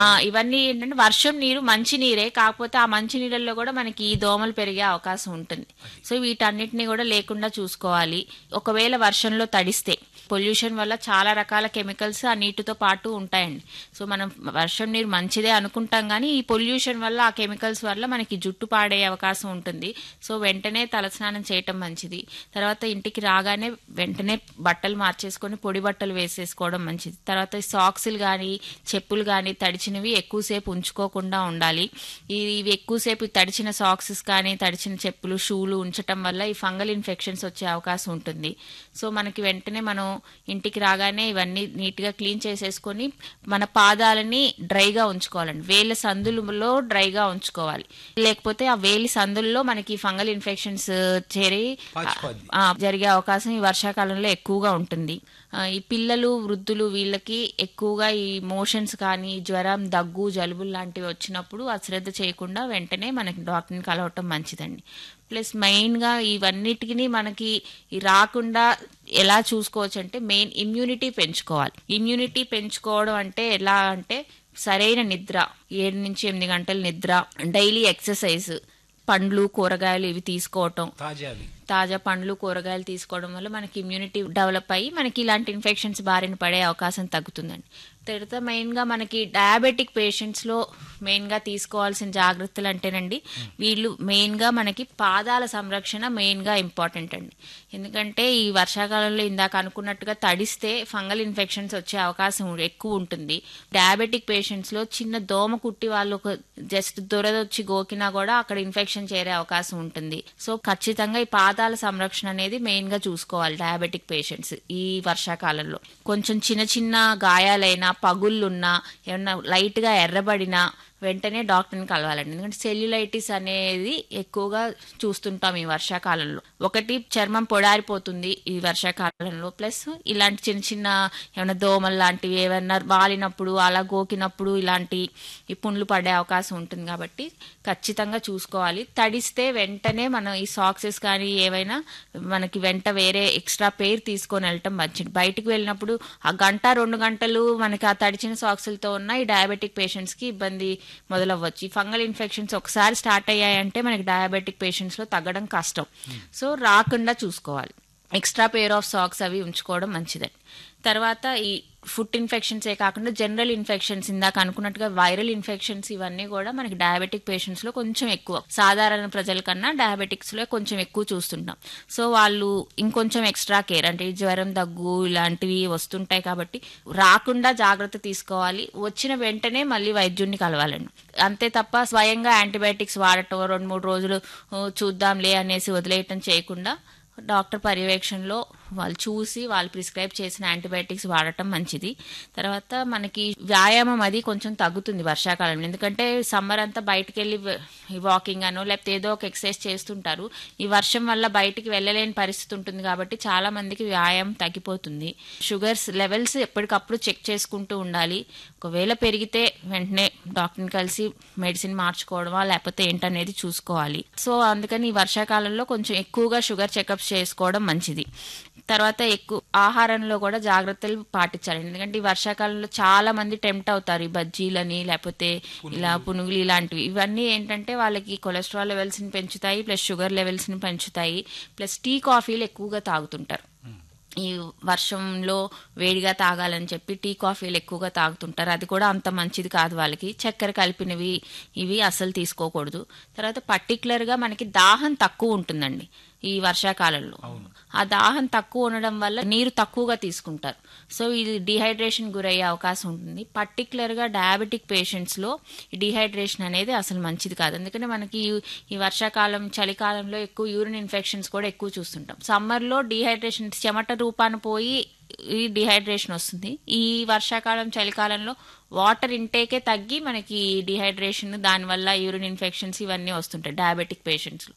ఆ, ఇవన్నీ ఏంటంటే వర్షం నీరు మంచి నీరే కాకపోతే ఆ మంచి నీళ్ళల్లో కూడా మనకి ఈ దోమలు పెరిగే అవకాశం ఉంటుంది సో వీటన్నిటిని కూడా లేకుండా చూసుకోవాలి ఒకవేళ వర్షంలో తడిస్తే పొల్యూషన్ వల్ల చాలా రకాల కెమికల్స్ ఆ నీటితో పాటు ఉంటాయండి సో మనం వర్షం నీరు మంచిదే అనుకుంటాం కానీ ఈ పొల్యూషన్ వల్ల ఆ కెమికల్స్ వల్ల మనకి జుట్టు పాడే అవకాశం ఉంటుంది సో వెంటనే తలస్నానం చేయటం మంచిది తర్వాత ఇంటికి రాగానే వెంటనే బట్టలు మార్చేసుకొని పొడి బట్టలు వేసేసుకోవడం మంచిది తర్వాత సాక్స్లు కానీ చెప్పులు కానీ తడిచినవి ఎక్కువసేపు ఉంచుకోకుండా ఉండాలి ఈ- ఇవి ఎక్కువసేపు ఈ తడిచిన సాక్సెస్ కానీ తడిచిన చెప్పులు షూలు ఉంచటం వల్ల ఈ ఫంగల్ ఇన్ఫెక్షన్స్ వచ్చే అవకాశం ఉంటుంది సో మనకి వెంటనే మనం ఇంటికి రాగానే ఇవన్నీ నీట్గా క్లీన్ చేసేసుకొని మన పాదాలని డ్రైగా ఉంచుకోవాలండి వేళ్ళ సందులలో డ్రైగా ఉంచుకోవాలి లేకపోతే ఆ వేలి సందుల్లో మనకి ఫంగల్ ఇన్ఫెక్షన్స్ చేరి పాచిపోద్ది. ఆ, జరిగే అవకాశం ఈ వర్షాకాలంలో ఎక్కువగా ఉంటుంది ఆ, ఈ పిల్లలు వృద్ధులు వీళ్ళకి ఎక్కువగా ఈ మోషన్స్ కానీ జ్వరం దగ్గు జలుబులు లాంటివి వచ్చినప్పుడు అశ్రద్ధ చేయకుండా వెంటనే మనకి డాక్టర్ని కలవటం మంచిదండి ప్లస్ మెయిన్గా ఇవన్నిటికి మనకి ఈ రాకుండా ఎలా చూసుకోవచ్చు అంటే మెయిన్ ఇమ్యూనిటీ పెంచుకోవాలి ఇమ్యూనిటీ పెంచుకోవడం అంటే ఎలా అంటే సరైన నిద్ర ఏడు నుంచి ఎనిమిది గంటల నిద్ర డైలీ ఎక్సర్సైజ్ పండ్లు కూరగాయలు ఇవి తీసుకోవటం తాజావి తాజా పండ్లు కూరగాయలు తీసుకోవడం వల్ల మనకి ఇమ్యూనిటీ డెవలప్ అయ్యి మనకి ఇలాంటి ఇన్ఫెక్షన్స్ బారిన పడే అవకాశం తగ్గుతుందండి తర్వాత మెయిన్గా మనకి డయాబెటిక్ పేషెంట్స్లో మెయిన్గా తీసుకోవాల్సిన జాగ్రత్తలు అంటేనండి వీళ్ళు మెయిన్గా మనకి పాదాల సంరక్షణ మెయిన్గా ఇంపార్టెంట్ అండి ఎందుకంటే ఈ వర్షాకాలంలో ఇందాక అనుకున్నట్టుగా తడిస్తే ఫంగల్ ఇన్ఫెక్షన్స్ వచ్చే అవకాశం ఎక్కువ ఉంటుంది డయాబెటిక్ పేషెంట్స్లో చిన్న దోమ కుట్టి వాళ్ళు ఒక జస్ట్ దురద వచ్చి గోకినా కూడా అక్కడ ఇన్ఫెక్షన్ చేరే అవకాశం ఉంటుంది సో ఖచ్చితంగా ఈ పాదాల సంరక్షణ అనేది మెయిన్ గా చూసుకోవాలి డయాబెటిక్ పేషెంట్స్ ఈ వర్షాకాలంలో కొంచెం చిన్న చిన్న గాయాలైనా పగుళ్ళున్నా ఏమన్నా లైట్ గా ఎర్రబడినా వెంటనే డాక్టర్ని కలవాలండి ఎందుకంటే సెల్యులైటిస్ అనేది ఎక్కువగా చూస్తుంటాం ఈ వర్షాకాలంలో ఒకటి చర్మం పొడారిపోతుంది ఈ వర్షాకాలంలో ప్లస్ ఇలాంటి చిన్న చిన్న ఏమైనా దోమలు లాంటివి ఏమైనా వాలినప్పుడు అలా గోకినప్పుడు ఇలాంటి ఈ పుండ్లు పడే అవకాశం ఉంటుంది కాబట్టి ఖచ్చితంగా చూసుకోవాలి తడిస్తే వెంటనే మనం ఈ సాక్సెస్ కానీ ఏవైనా మనకి వెంట వేరే ఎక్స్ట్రా పేర్ తీసుకొని వెళ్ళటం మంచిది బయటికి వెళ్ళినప్పుడు ఆ గంట రెండు గంటలు మనకి ఆ తడిచిన సాక్సులతో ఉన్న ఈ డయాబెటిక్ పేషెంట్స్ కి ఇబ్బంది మొదలవ్వచ్చు ఈ ఫంగల్ ఇన్ఫెక్షన్స్ ఒకసారి స్టార్ట్ అయ్యాయంటే మనకి డయాబెటిక్ పేషెంట్స్ లో తగ్గడం కష్టం సో రాకుండా చూసుకోవాలి ఎక్స్ట్రా పేర్ ఆఫ్ సాక్స్ అవి ఉంచుకోవడం మంచిదండి తర్వాత ఈ ఫుడ్ ఇన్ఫెక్షన్సే కాకుండా జనరల్ ఇన్ఫెక్షన్స్ ఇందాక అనుకున్నట్టుగా వైరల్ ఇన్ఫెక్షన్స్ ఇవన్నీ కూడా మనకి డయాబెటిక్ పేషెంట్స్ లో కొంచెం ఎక్కువ సాధారణ ప్రజల కన్నా డయాబెటిక్స్ లో కొంచెం ఎక్కువ చూస్తుంటాం సో వాళ్ళు ఇంకొంచెం ఎక్స్ట్రా కేర్ అంటే ఈ జ్వరం దగ్గు ఇలాంటివి వస్తుంటాయి కాబట్టి రాకుండా జాగ్రత్త తీసుకోవాలి వచ్చిన వెంటనే మళ్ళీ వైద్యుడిని కలవాలండి అంతే తప్ప స్వయంగా యాంటీబయాటిక్స్ వాడటం రెండు మూడు రోజులు "ఓ, చూద్దాంలే అనేసి వదిలేయటం చేయకుండా డాక్టర్ పర్యవేక్షణలో వాళ్ళు చూసి వాళ్ళు ప్రిస్క్రైబ్ చేసిన యాంటీబయాటిక్స్ వాడటం మంచిది తర్వాత మనకి వ్యాయామం అది కొంచెం తగ్గుతుంది వర్షాకాలంలో ఎందుకంటే సమ్మర్ అంతా బయటికి వెళ్ళి వాకింగ్ అనో లేకపోతే ఏదో ఒక ఎక్సర్సైజ్ చేస్తుంటారు ఈ వర్షం వల్ల బయటికి వెళ్ళలేని పరిస్థితి ఉంటుంది కాబట్టి చాలా మందికి వ్యాయామం తగ్గిపోతుంది షుగర్స్ లెవెల్స్ ఎప్పటికప్పుడు చెక్ చేసుకుంటూ ఉండాలి ఒకవేళ పెరిగితే వెంటనే డాక్టర్ని కలిసి మెడిసిన్ మార్చుకోవడమా లేకపోతే ఏంటనేది చూసుకోవాలి సో అందుకని ఈ వర్షాకాలంలో కొంచెం ఎక్కువగా షుగర్ చెకప్స్ చేసుకోవడం మంచిది తర్వాత ఎక్కువ ఆహారంలో కూడా జాగ్రత్తలు పాటించాలి ఎందుకంటే ఈ వర్షాకాలంలో చాలా మంది టెంప్ట్ అవుతారు ఈ బజ్జీలని లేకపోతే ఇలా పునుగులు ఇలాంటివి ఇవన్నీ ఏంటంటే వాళ్ళకి కొలెస్ట్రాల్ లెవెల్స్ ని పెంచుతాయి ప్లస్ షుగర్ లెవెల్స్ ని పెంచుతాయి ప్లస్ టీ కాఫీలు ఎక్కువగా తాగుతుంటారు ఈ వర్షంలో వేడిగా తాగాలని చెప్పి టీ కాఫీలు ఎక్కువగా తాగుతుంటారు అది కూడా అంత మంచిది కాదు వాళ్ళకి చక్కెర కలిపినవి ఇవి అసలు తీసుకోకూడదు తర్వాత పర్టికులర్గా మనకి దాహం తక్కువ ఉంటుందండి ఈ వర్షాకాలంలో ఆ దాహం తక్కువ ఉండడం వల్ల నీరు తక్కువగా తీసుకుంటారు సో ఇది డిహైడ్రేషన్ గురయ్యే అవకాశం ఉంటుంది పర్టికులర్గా డయాబెటిక్ పేషెంట్స్లో ఈ డిహైడ్రేషన్ అనేది అసలు మంచిది కాదు ఎందుకంటే మనకి ఈ- ఈ వర్షాకాలం చలికాలంలో ఎక్కువ యూరిన్ ఇన్ఫెక్షన్స్ కూడా ఎక్కువ చూస్తుంటాం సమ్మర్లో డిహైడ్రేషన్ చెమట రూపాన పోయి ఈ డిహైడ్రేషన్ వస్తుంది ఈ వర్షాకాలం చలికాలంలో వాటర్ ఇంటేకే తగ్గి మనకి డిహైడ్రేషన్ దానివల్ల యూరిన్ ఇన్ఫెక్షన్స్ ఇవన్నీ వస్తుంటాయి డయాబెటిక్ పేషెంట్స్లో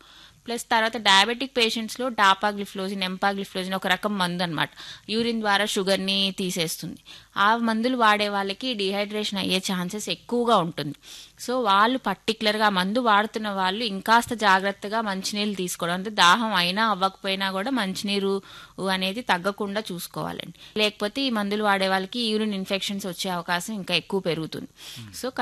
ప్లస్ తర్వాత డయాబెటిక్ పేషెంట్స్లో డాపాగ్లిఫ్లోజిన్ ఎంపాగ్లిఫ్లోజిన్ ఒక రకం మందు అనమాట యూరిన్ ద్వారా షుగర్ని తీసేస్తుంది ఆ మందులు వాడే వాళ్ళకి డిహైడ్రేషన్ అయ్యే ఛాన్సెస్ ఎక్కువగా ఉంటుంది సో వాళ్ళు పర్టికులర్గా మందు వాడుతున్న వాళ్ళు ఇంకాస్త జాగ్రత్తగా మంచినీళ్ళు తీసుకోవడం అంటే దాహం అయినా అవ్వకపోయినా కూడా మంచినీరు అనేది తగ్గకుండా చూసుకోవాలండి లేకపోతే ఈ మందులు వాడే వాళ్ళకి యూరిన్ ఇన్ఫెక్షన్స్ వచ్చే అవకాశం ఇంకా ఎక్కువ పెరుగుతుంది సో